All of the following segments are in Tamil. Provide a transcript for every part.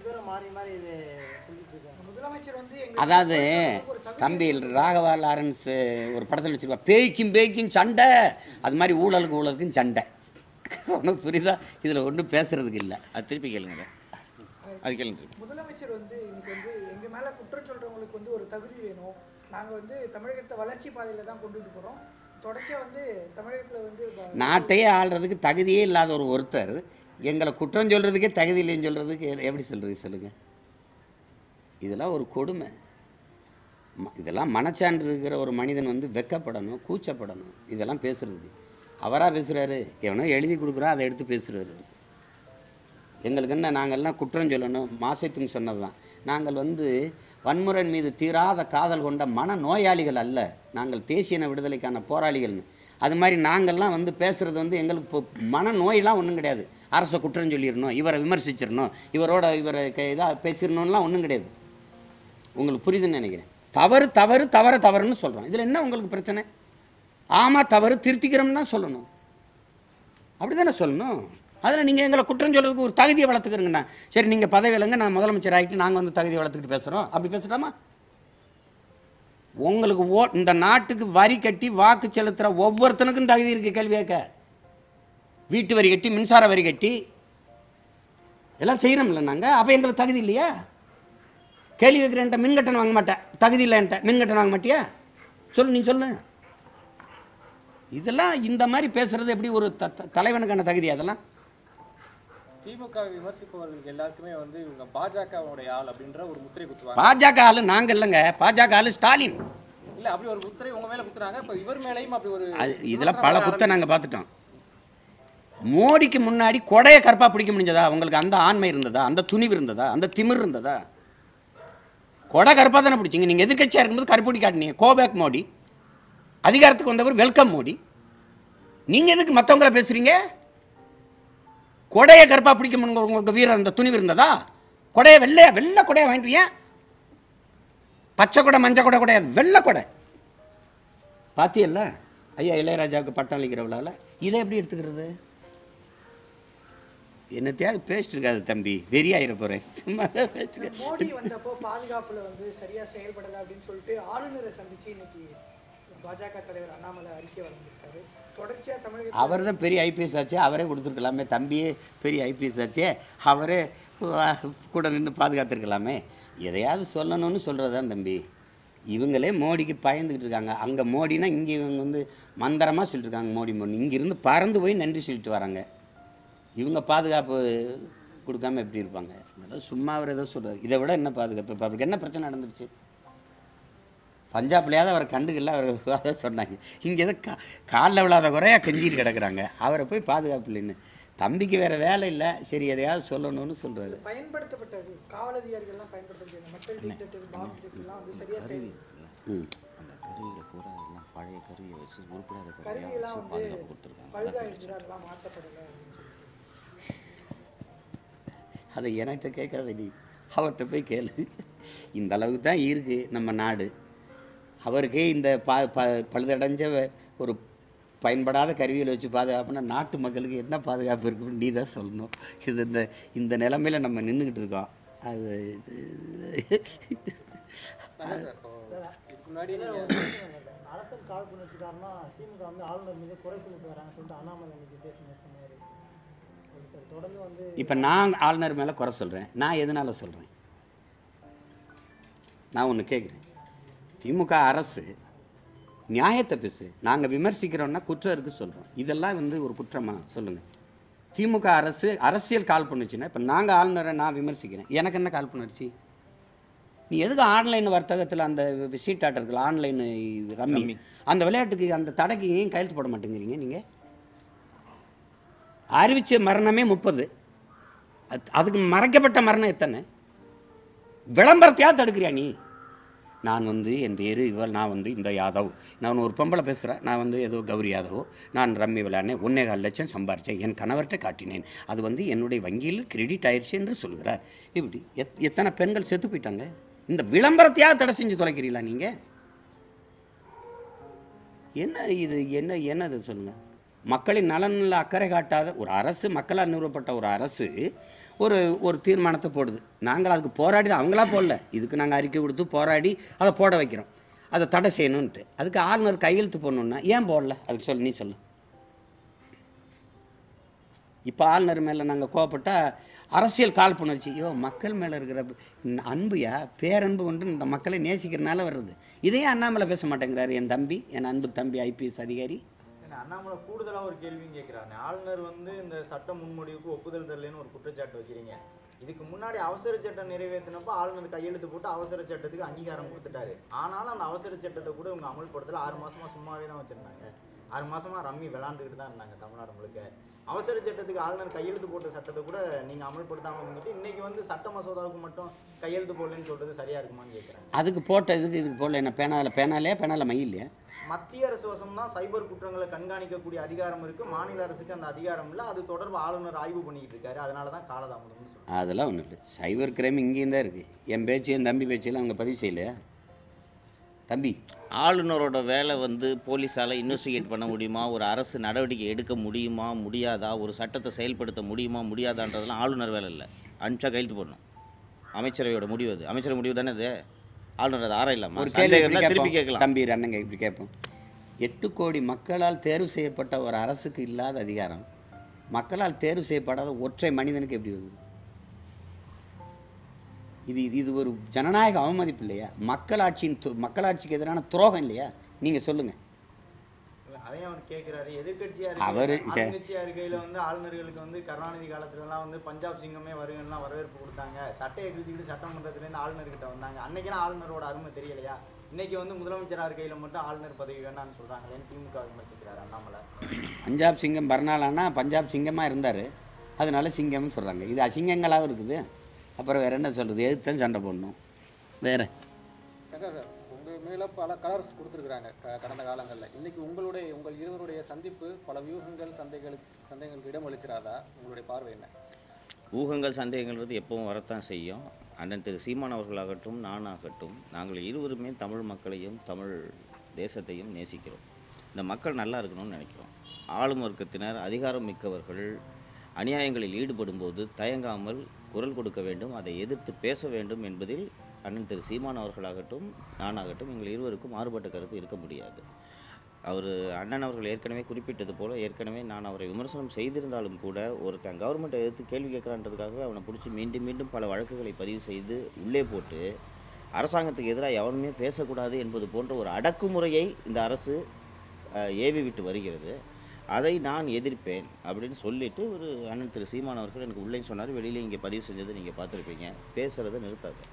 பேரும் மாறி மாறி இது சொல்லிட்டு இருக்காங்க முதலமைச்சர் வந்து அதாவது தம்பி ராகவா லாரன்ஸ் ஒரு படத்தில் வச்சிருப்பா பேய்க்கும் பேய்க்கும் சண்டை அது மாதிரி ஊழலுக்கு ஊழலுக்கும் சண்டை உனக்கு புரியுதா இதில் ஒன்றும் பேசுறதுக்கு இல்லை அது திருப்பி கேளுங்க அது கேளுங்க திருப்பி. முதலமைச்சர் வந்து இன்னைக்கு வந்து எங்க மேல குற்றம் சொல்றவங்களுக்கு வந்து ஒரு தகுதி வேணும் நாங்க வந்து தமிழகத்தை வளர்ச்சி பாதையில தான் கொண்டுட்டு போறோம் தொடர்ச்சியா வந்து தமிழகத்துல வந்து ப- நாட்டையே ஆள்றதுக்கு தகுதியே இல்லாத ஒரு ஒருத்தர் எங்களை குற்றம் சொல்கிறதுக்கே தகுதி இல்லைன்னு சொல்கிறதுக்கு எப்படி சொல்கிறது சொல்லுங்கள் இதெல்லாம் ஒரு கொடுமை ம- இதெல்லாம் மனச்சான்று இருக்கிற ஒரு மனிதன் வந்து வெக்கப்படணும் கூச்சப்படணும் இதெல்லாம் பேசுறதுக்கு அவராக பேசுகிறாரு எவனோ எழுதி கொடுக்குறோம் அதை எடுத்து பேசுகிறாரு எங்களுக்கு என்ன நாங்கள்லாம் குற்றம் சொல்லணும் மாசத்துங்க சொன்னது தான் நாங்கள் வந்து வன்முறை மீது தீராத காதல் கொண்ட மன நோயாளிகள் அல்ல நாங்கள் தேசியன விடுதலைக்கான போராளிகள்னு அது மாதிரி நாங்கள்லாம் வந்து பேசுகிறது வந்து எங்களுக்கு இப்போ மன நோயெல்லாம் ஒன்றும் கிடையாது அரசை குற்றம் சொல்லிடணும் இவரை விமர்சிச்சிடணும் இவரோட இவரை இதாக பேசிடணும்லாம் ஒன்றும் கிடையாது உங்களுக்கு புரியுதுன்னு நினைக்கிறேன் தவறு தவறு தவற தவறுன்னு சொல்கிறோம் இதில் என்ன உங்களுக்கு பிரச்சனை ஆமாம் தவறு திருத்திக்கிறோம்னு தான் சொல்லணும் அப்படி தானே சொல்லணும் அதில் நீங்கள் எங்களை குற்றம் சொல்கிறதுக்கு ஒரு தகுதியை வளர்த்துக்கிறீங்கண்ணா சரி நீங்கள் பதவி இல்லைங்க நான் முதலமைச்சர் ஆகிட்டு நாங்கள் வந்து தகுதியை வளர்த்துக்கிட்டு பேசுகிறோம் அப்படி பேசலாமா உங்களுக்கு ஓ இந்த நாட்டுக்கு வரி கட்டி வாக்கு செலுத்துகிற ஒவ்வொருத்தனுக்கும் தகுதி இருக்குது கேள்வி கேட்க வீட்டு வரி கட்டி மின்சார வரி கட்டி எல்லாம் செய்கிறோம்ல நாங்கள் அப்போ எங்களுக்கு தகுதி இல்லையா கேள்வி வைக்கிறேன்ட்ட மின் கட்டணம் வாங்க மாட்டேன் தகுதி இல்லைன்ட்ட மின் கட்டணம் வாங்க மாட்டியா சொல்லு நீ சொல்லு இதெல்லாம் இந்த மாதிரி பேசுறது எப்படி ஒரு த த- தலைவனுக்கான தகுதி அதெல்லாம் திமுக விமர்சிப்பவர்களுக்கு எல்லாருக்குமே வந்து இவங்க பாஜகவுடைய ஆள் அப்படின்ற ஒரு முத்திரை குத்துவாங்க பாஜக ஆளு நாங்கள் இல்லைங்க பாஜக ஆளு ஸ்டாலின் இல்ல அப்படி ஒரு முத்திரை உங்க மேல குத்துறாங்க இப்ப இவர் மேலயும் அப்படி ஒரு அது இதில் விமர்சனம் பல வர குத்தை நாங்கள் பார்த்துட்டோம் மோடிக்கு முன்னாடி கொடையை கற்பா பிடிக்க முடிஞ்சதா உங்களுக்கு அந்த ஆண்மை இருந்ததா அந்த துணிவு இருந்ததா அந்த திமிர் இருந்ததா கொடை கருப்பாக தானே பிடிச்சிங்க நீங்கள் எதிர்க்கட்சியாக இருக்கும்போது கருப்பொடி காட்டினீங்க கோபேக் மோடி அதிகாரத்துக்கு வந்தவர் வெல்கம் மோடி நீங்கள் எதுக்கு மற்றவங்கள பேசுகிறீங்க கொடையை கருப்பாக பிடிக்க முடியுங்க உங்களுக்கு வீரர் அந்த துணிவு இருந்ததா கொடையை வெள்ளையா வெள்ளை கொடையை வாங்கிட்டு ஏன் பச்சை கொடை மஞ்சள் கொடை கிடையாது வெள்ளை கொடை பாத்தியல்ல ஐயா இளையராஜாவுக்கு பட்டம் அளிக்கிற விழாவில் இதை எப்படி எடுத்துக்கிறது என்னத்தையாவது பேசிட்டு இருக்காது தம்பி வெறியாயிர போகிறேன் சும்மா தான் பேசிட்டு மோடி வந்தப்போ பாதுகாப்புல வந்து சரியா செயல்படல அப்படின்னு சொல்லிட்டு ஆளுநரை சந்திச்சு இன்னைக்கு பாஜக தலைவர் அண்ணாமலை அறிக்கை வழங்கியிருக்காரு தொடர்ச்சியா தமிழகத்தில் அவர் தான் பெரிய ஐபிஎஸ் ஆச்சே அவரே கொடுத்துருக்கலாமே தம்பியே பெரிய ஐபிஎஸ் ஆச்சே அவரே வா- கூட நின்று பாதுகாத்துருக்கலாமே எதையாவது சொல்லணும்னு சொல்கிறது தான் தம்பி இவங்களே மோடிக்கு பயந்துக்கிட்டு இருக்காங்க அங்கே மோடினா இங்கே இவங்க வந்து மந்திரமாக சொல்லிட்டு இருக்காங்க மோடி மோடி இங்கிருந்து பறந்து போய் நன்றி சொல்லிட்டு வராங்க இவங்க பாதுகாப்பு கொடுக்காம எப்படி இருப்பாங்க அதெல்லாம் சும்மா அவர் ஏதோ சொல்கிறார் இதை விட என்ன பாதுகாப்பு இப்போ அவருக்கு என்ன பிரச்சனை நடந்துருச்சு பஞ்சாப்லையாவது அவரை கண்டுக்கல அவர் அதை சொன்னாங்க இங்கே எதோ கா காலில் விழாத குறையா கெஞ்சிட்டு கிடக்குறாங்க அவரை போய் பாதுகாப்பு இல்லைன்னு தம்பிக்கு வேறு வேலை இல்லை சரி எதையாவது சொல்லணும்னு சொல்கிறாரு பயன்படுத்தப்பட்டது காவல் அதிகாரிகள்லாம் பயன்படுத்தப்பட்ட மெட்டல் டிடெக்டர் பாம்பு டிடெக்டர்லாம் வந்து சரியா செயல் ம் அந்த கருவியில் பூரா எல்லாம் பழைய கருவியை வச்சு உருப்படாத கருவியாக கருவியெல்லாம் வச்சு வந்து பாதுகாப்பு கொடுத்துருக்காங்க பழுதாயிடுச்சு அதெல்லாம் மாற்றப்படலை அப்படின்னு சொல்லிட்டு அதை என்கிட்ட கேட்காத நீ அவர்கிட்ட போய் கேளு இந்த அளவுக்கு தான் இருக்குது நம்ம நாடு அவருக்கே இந்த பா ப பழுதடைஞ்ச வ- ஒரு பயன்படாத கருவியில் வச்சு பாதுகாப்புனா நாட்டு மக்களுக்கு என்ன பாதுகாப்பு இருக்குன்னு நீ தான் சொல்லணும் இது இந்த இந்த நிலமையில நம்ம நின்றுக்கிட்டு இருக்கோம் அது இது- இதுக்கு முன்னாடி நீங்க அரசன் கால் பண்ணி காரணம் திமுக வந்து ஆளுநர் மீது குறை சொல்லிட்டு வராங்கன்னு சொல்லிட்டு அண்ணாமலை இன்னைக்கு பேசின சொன்னாரு ஒருத்தர் தொடர்ந்து வந்து இப்போ நான் ஆளுநர் மேலே குறை சொல்கிறேன் நான் எதனால் சொல்கிறேன் நான் ஒன்று கேட்குறேன் திமுக அரசு நியாயத்தை பேசு நாங்கள் விமர்சிக்கிறோம்னா குற்றம் இருக்கு சொல்கிறோம் இதெல்லாம் வந்து ஒரு குற்றமா சொல்லுங்கள் திமுக அரசு அரசியல் கால் பண்ணுச்சுன்னா இப்போ நாங்கள் ஆளுநரை நான் விமர்சிக்கிறேன் எனக்கு என்ன கால் பண்ணுச்சு நீ எதுக்கு ஆன்லைன் வர்த்தகத்தில் அந்த சீட்டாட்டம் இருக்குல்ல ஆன்லைன் ரம்மி ரம்மி. அந்த விளையாட்டுக்கு அந்த தடைக்கு ஏன் கையெழுத்து போட மாட்டேங்கிறீங்க நீங்கள் அறிவிச்ச மரணமே முப்பது அதுக்கு மறைக்கப்பட்ட மரணம் எத்தனை விளம்பரத்தையா தடுக்கிறியா நீ நான் வந்து என் பேர் இவள் நான் வந்து இந்த யாதவ் நான் ஒரு பொம்பளை பேசுகிறேன் நான் வந்து ஏதோ கௌரி யாதவோ நான் ரம்மி விளையாடினேன் ஒன்னே கால் லட்சம் சம்பாரித்தேன் என் கணவர்கிட்ட காட்டினேன் அது வந்து என்னுடைய வங்கியில் கிரெடிட் ஆயிடுச்சு என்று சொல்கிறார் இப்படி எத் எத்தனை பெண்கள் செத்து போயிட்டாங்க இந்த விளம்பரத்தையா தடை செஞ்சு தொலைக்கிறீங்களா நீங்கள் என்ன இது என்ன என்னது சொல்லுங்கள் மக்களின் நலனில் அக்கறை காட்டாத ஒரு அரசு மக்களால் நிறுவப்பட்ட ஒரு அரசு ஒரு ஒரு தீர்மானத்தை போடுது நாங்கள் அதுக்கு போராடி தான் அவங்களா போடல இதுக்கு நாங்கள் அறிக்கை கொடுத்து போராடி அதை போட வைக்கிறோம் அதை தடை செய்யணுன்ட்டு அதுக்கு ஆளுநர் கையெழுத்து போடணுன்னா ஏன் போடல அதுக்கு சொல்லு நீ சொல்லு இப்போ ஆளுநர் மேலே நாங்கள் கோவப்பட்டா அரசியல் காழ்ப்புணர்ச்சி ஐயோ மக்கள் மேலே இருக்கிற ந- அன்புயா பேரன்பு கொண்டு இந்த மக்களை நேசிக்கிறனால வர்றது இதையே அண்ணாமலை பேச மாட்டேங்கிறாரு என் தம்பி என் அன்பு தம்பி ஐபிஎஸ் அதிகாரி ஏன்னா, அண்ணாமலை கூடுதலா ஒரு கேள்வியும் கேட்குறாங்க ஆளுநர் வந்து இந்த சட்ட முன்மொழிவுக்கு ஒப்புதல் தரலைன்னு ஒரு குற்றச்சாட்டு வைக்கிறீங்க இதுக்கு முன்னாடி அவசர சட்டம் நிறைவேற்றினப்போ ஆளுநர் கையெழுத்து போட்டு அவசர சட்டத்துக்கு அங்கீகாரம் கொடுத்துட்டாரு ஆனாலும் அந்த அவசர சட்டத்தை கூட இவங்க அமல்படுத்தல ஆறு மாசமா சும்மாவே தான் வச்சிருந்தாங்க ஆறு மாசமா ரம்மி விளாண்டுக்கிட்டு தான் இருந்தாங்க தமிழ்நாடு முழுக்க அவசர சட்டத்துக்கு ஆளுநர் கையெழுத்து போட்ட சட்டத்தை கூட நீங்க அமல்படுத்தாம இருந்துட்டு இன்னைக்கு வந்து சட்ட மசோதாவுக்கு மட்டும் கையெழுத்து போடலன்னு சொல்றது சரியா இருக்குமான்னு கேட்குறாங்க அதுக்கு போட்ட இதுக்கு இதுக்கு போடல என்ன பேனாவில் பேனாலே பேனால மை இல்லையா மத்திய அரசு வசம் தான் சைபர் குற்றங்களை கண்காணிக்கக்கூடிய அதிகாரம் இருக்கு மாநில அரசுக்கு அந்த அதிகாரம் இல்லை அது தொடர்பு ஆளுநர் ஆய்வு பண்ணிக்கிட்டு இருக்காரு அதனால தான் காலதாமதம்னு சொல்றேன் அதெல்லாம் ஒன்றும் இல்லை சைபர் கிரைம் இங்கேயும் தான் இருக்குது என் பேச்சு என் தம்பி பேச்செல்லாம் அவங்க பதிவு செய்யலையா தம்பி ஆளுநரோட வேலை வந்து போலீஸால் இன்வெஸ்டிகேட் பண்ண முடியுமா ஒரு அரசு நடவடிக்கை எடுக்க முடியுமா முடியாதா ஒரு சட்டத்தை செயல்படுத்த முடியுமா முடியாதான்றதெல்லாம் ஆளுநர் வேலை இல்லை அனுப்பிச்சா கையெழுத்து போடணும் அமைச்சரவையோட முடிவு அது அமைச்சர் முடிவு தானே அது ஆளுநர் அது ஆராயலாமா ஒரு கேள்வி சந்தேகம் இப்படி இருந்தா திருப்பி கேட்போம். கேட்கலாம் தம்பி அண்ணங்க இப்படி கேட்போம் எட்டு கோடி மக்களால் தேர்வு செய்யப்பட்ட ஒரு அரசுக்கு இல்லாத அதிகாரம் மக்களால் தேர்வு செய்யப்படாத ஒற்றை மனிதனுக்கு எப்படி வருது இது இது- இது ஒரு ஜனநாயக அவமதிப்பு இல்லையா மக்களாட்சியின் து- மக்களாட்சிக்கு எதிரான துரோகம் இல்லையா நீங்கள் சொல்லுங்கள் அதையும் அவர் கேட்கிறாரு எதிர்கட்சியா அவரு இருக்கையில சே- ஆளுங்கட்சியா இருக்கையில வந்து ஆளுநர்களுக்கு வந்து கருணாநிதி காலத்துல எல்லாம் வந்து பஞ்சாப் சிங்கமே வருகன்னுலாம் வரவேற்பு கொடுத்தாங்க சட்டையை கிழிச்சிக்கிட்டு சட்டமன்றத்துல இருந்து ஆளுநர்கிட்ட வந்தாங்க அன்னைக்கெல்லாம் ஆளுநரோட அருமை தெரியலையா இன்னைக்கு வந்து முதலமைச்சரா இருக்கையில மட்டும் ஆளுநர் பதவி வேண்டாம்னு சொல்றாங்களேன்னு திமுக விமர்சிக்கிறாரு அண்ணாமலை பஞ்சாப் சிங்கம் பர்னாலானா பஞ்சாப் சிங்கமாக இருந்தார் அதனால சிங்கம்னு சொல்கிறாங்க இது அசிங்கங்களாகவும் இருக்குது அப்புறம் வேற என்ன சொல்கிறது எதுத்தான் சண்டை போடணும் வேற சங்கர் சார் உங்கள் மேலே பல கலர்ஸ் கொடுத்துருக்குறாங்க க கடந்த காலங்களில் இன்னைக்கு உங்களுடைய உங்கள் இருவருடைய சந்திப்பு பல வியூகங்கள் சந்தைகளுக்கு சந்தைகளுக்கு இடம் அளிச்சிராதா உங்களுடைய பார்வை என்ன ஊகங்கள் சந்தேகங்கிறது எப்பவும் வரத்தான் செய்யும் அண்ணன் திரு சீமான் அவர்களாகட்டும் நானாகட்டும் நாங்கள் இருவருமே தமிழ் மக்களையும் தமிழ் தேசத்தையும் நேசிக்கிறோம் இந்த மக்கள் நல்லா இருக்கணும்னு நினைக்கிறோம் ஆளும் வர்க்கத்தினர் அதிகாரம் மிக்கவர்கள் அநியாயங்களில் ஈடுபடும்போது தயங்காமல் குரல் கொடுக்க வேண்டும் அதை எதிர்த்து பேச வேண்டும் என்பதில் அண்ணன் திரு சீமான் அவர்களாகட்டும் நானாகட்டும் எங்கள் இருவருக்கும் மாறுபட்ட கருத்து இருக்க முடியாது அவர் அண்ணன் அவர்கள் ஏற்கனவே குறிப்பிட்டது போல் ஏற்கனவே நான் அவரை விமர்சனம் செய்திருந்தாலும் கூட ஒருத்தன் கவர்மெண்ட்டை எதிர்த்து கேள்வி கேட்குறான்றதுக்காக அவனை பிடிச்சி மீண்டும் மீண்டும் பல வழக்குகளை பதிவு செய்து உள்ளே போட்டு அரசாங்கத்துக்கு எதிராக எவனுமே பேசக்கூடாது என்பது போன்ற ஒரு அடக்குமுறையை இந்த அரசு அஹ், ஏவி விட்டு வருகிறது அதை நான் எதிர்ப்பேன் அப்படின்னு சொல்லிட்டு ஒரு அண்ணன் திரு சீமான் அவர்கள் எனக்கு உள்ளே சொன்னார் வெளியில இங்கே பதிவு செஞ்சதை நீங்கள் பார்த்துருப்பீங்க பேசுகிறத நிறுத்தாது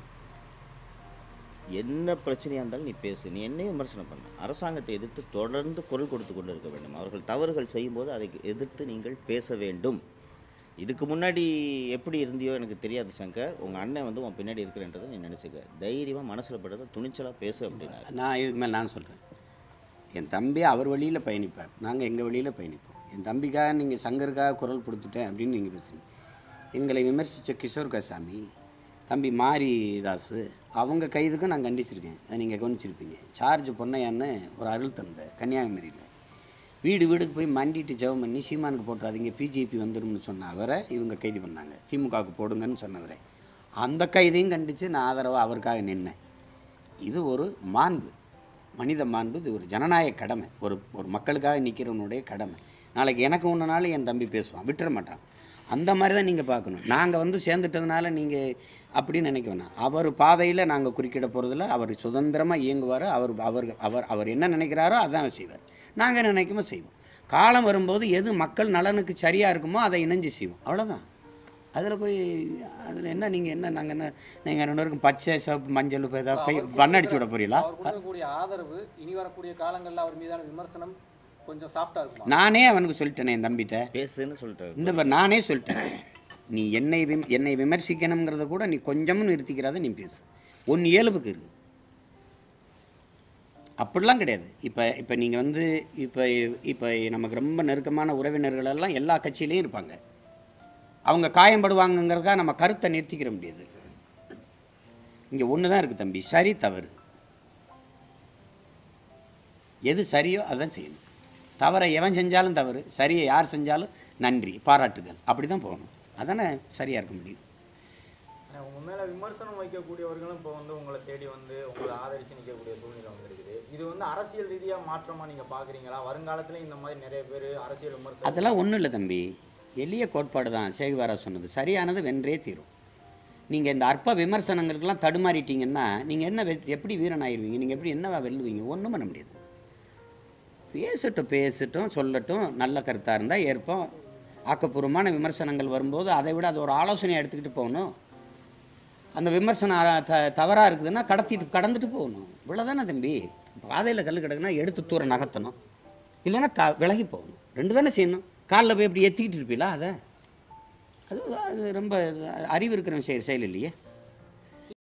என்ன பிரச்சனையாக இருந்தாலும் நீ பேசு நீ என்னையும் விமர்சனம் பண்ண அரசாங்கத்தை எதிர்த்து தொடர்ந்து குரல் கொடுத்து கொண்டு இருக்க வேண்டும் அவர்கள் தவறுகள் செய்யும்போது அதை எதிர்த்து நீங்கள் பேச வேண்டும் இதுக்கு முன்னாடி எப்படி இருந்தியோ எனக்கு தெரியாது சங்கர் உங்கள் அண்ணன் வந்து உன் பின்னாடி இருக்கிறன்றதை நீ நினச்சிக்க தைரியமாக மனசில் படுறத துணிச்சலாக பேசு அப்படின்னாரு நான் இதுக்கு மேலே நான் சொல்கிறேன் என் தம்பி அவர் வழியில் பயணிப்பார் நாங்கள் எங்கள் வழியில் பயணிப்போம் என் தம்பிக்காக நீங்கள் சங்கருக்காக குரல் கொடுத்துட்டேன் அப்படின்னு நீங்கள் பேசுங்க எங்களை விமர்சித்த கிஷோர் கசாமி தம்பி மாரிதாஸ் அவங்க கைதுக்கும் நான் கண்டிச்சிருக்கேன் அதை நீங்கள் கவனிச்சிருப்பீங்க சார்ஜ் பொன்னையான்னு ஒரு அருள் தந்த கன்னியாகுமரியில் வீடு வீடுக்கு போய் மண்டிட்டு ஜெபம் பண்ணி சீமானுக்கு போட்டுறாதீங்க பிஜேபி வந்துடும்னு சொன்ன அவரை இவங்க கைது பண்ணாங்க திமுகவுக்கு போடுங்கன்னு சொன்னவரை அந்த கைதையும் கண்டித்து நான் ஆதரவாக அவருக்காக நின்னேன் இது ஒரு மாண்பு மனித மாண்பு இது ஒரு ஜனநாயக கடமை ஒரு ஒரு மக்களுக்காக நிற்கிறவனுடைய கடமை நாளைக்கு எனக்கு ஒன்றுனாலும் என் தம்பி பேசுவான் விட்டுற மாட்டான் அந்த மாதிரி தான் நீங்கள் பார்க்கணும் நாங்கள் வந்து சேர்ந்துட்டதுனால நீங்கள் அப்படின்னு நினைக்க வேணாம் அவர் பாதையில் நாங்கள் குறுக்கிட போகிறதில்ல அவர் சுதந்திரமாக இயங்குவார் அவர் அவர் அவர் அவர் என்ன நினைக்கிறாரோ அதான் செய்வார் நாங்கள் நினைக்குமோ செய்வோம் காலம் வரும்போது எது மக்கள் நலனுக்கு சரியாக இருக்குமோ அதை இணைஞ்சு செய்வோம் அவ்வளோதான் அதில் போய் அதில் என்ன நீங்கள் என்ன நாங்கள் என்ன நீங்கள் ரெண்டு பேருக்கும் பச்சை சிவப்பு மஞ்சள் இப்போ ஏதாவது போய் வண்ணடிச்சு விட போறீங்களா அவர் கொடுக்கக்கூடிய ஆதரவு இனி வரக்கூடிய காலங்களில் அவர் மீதான விமர்சனம் கொஞ்சம் சாஃப்டா இருக்குமா நானே அவனுக்கு சொல்லிட்டேனே என் தம்பிட்ட பேசுன்னு சொல்லிட்டாரு இந்த பார், நானே சொல்லிட்டேன் நீ என்னை விம் என்னை விமர்சிக்கணுங்கிறத கூட நீ கொஞ்சமும் நிறுத்திக்கிறாத நீ பேசு உன் இயல்புக்கு இருக்கு அப்படிலாம் கிடையாது இப்போ இப்போ நீங்கள் வந்து இப்போ இப்போ நமக்கு ரொம்ப நெருக்கமான உறவினர்கள் எல்லாம் எல்லா கட்சியிலையும் இருப்பாங்க அவங்க காயம்படுவாங்கங்கிறதுக்காக நம்ம கருத்தை நிறுத்திக்கிற முடியாது இங்கே ஒன்று தான் இருக்குது தம்பி சரி தவறு எது சரியோ அதான் செய்யணும் தவறை எவன் செஞ்சாலும் தவறு சரியை யார் செஞ்சாலும் நன்றி பாராட்டுகள் அப்படி தான் போகணும் அதானே சரியாக இருக்க முடியும் ஆனா, உங்க மேல விமர்சனம் வைக்கக்கூடியவர்களும் இப்போ வந்து உங்களை தேடி வந்து உங்களை ஆதரிச்சு நிற்கக்கூடிய சூழ்நிலை வந்திருக்குது இது வந்து அரசியல் ரீதியா மாற்றமா நீங்க பாக்குறீங்களா வருங்காலத்துல இந்த மாதிரி நிறைய பேர் அரசியல் விமர்சனம் அதெல்லாம் ஒன்றும் இல்லை தம்பி எளிய கோட்பாடு தான் சேகுவாரா சொன்னது சரியானது வென்றே தீரும் நீங்கள் இந்த அற்ப விமர்சனங்களுக்கெல்லாம் தடுமாறிட்டீங்கன்னா நீங்கள் என்ன வெ- எப்படி வீரன் ஆயிருவீங்க நீங்கள் எப்படி என்னவா வெல்லுவீங்க ஒன்றும் பண்ண முடியாது பேசட்டும் பேசட்டும் சொல்லட்டும் நல்ல கருத்தாக இருந்தால் ஏற்போம் ஆக்கப்பூர்வமான விமர்சனங்கள் வரும்போது அதை விட அது ஒரு ஆலோசனையை எடுத்துக்கிட்டு போகணும் அந்த விமர்சனம் அ- த தவறாக இருக்குதுன்னா கடத்திட்டு கடந்துட்டு போகணும் இவ்வளோதானே தம்பி பாதையில் கல் கிடக்குன்னா எடுத்து தூர நகர்த்தணும் இல்லைன்னா த விலகி போகணும் ரெண்டு தானே செய்யணும் காலில் போய் இப்படி எத்திக்கிட்டு இருப்பீங்களா அதை அது அது ரொம்ப அறிவு இருக்கிற செயல் செயல் இல்லையே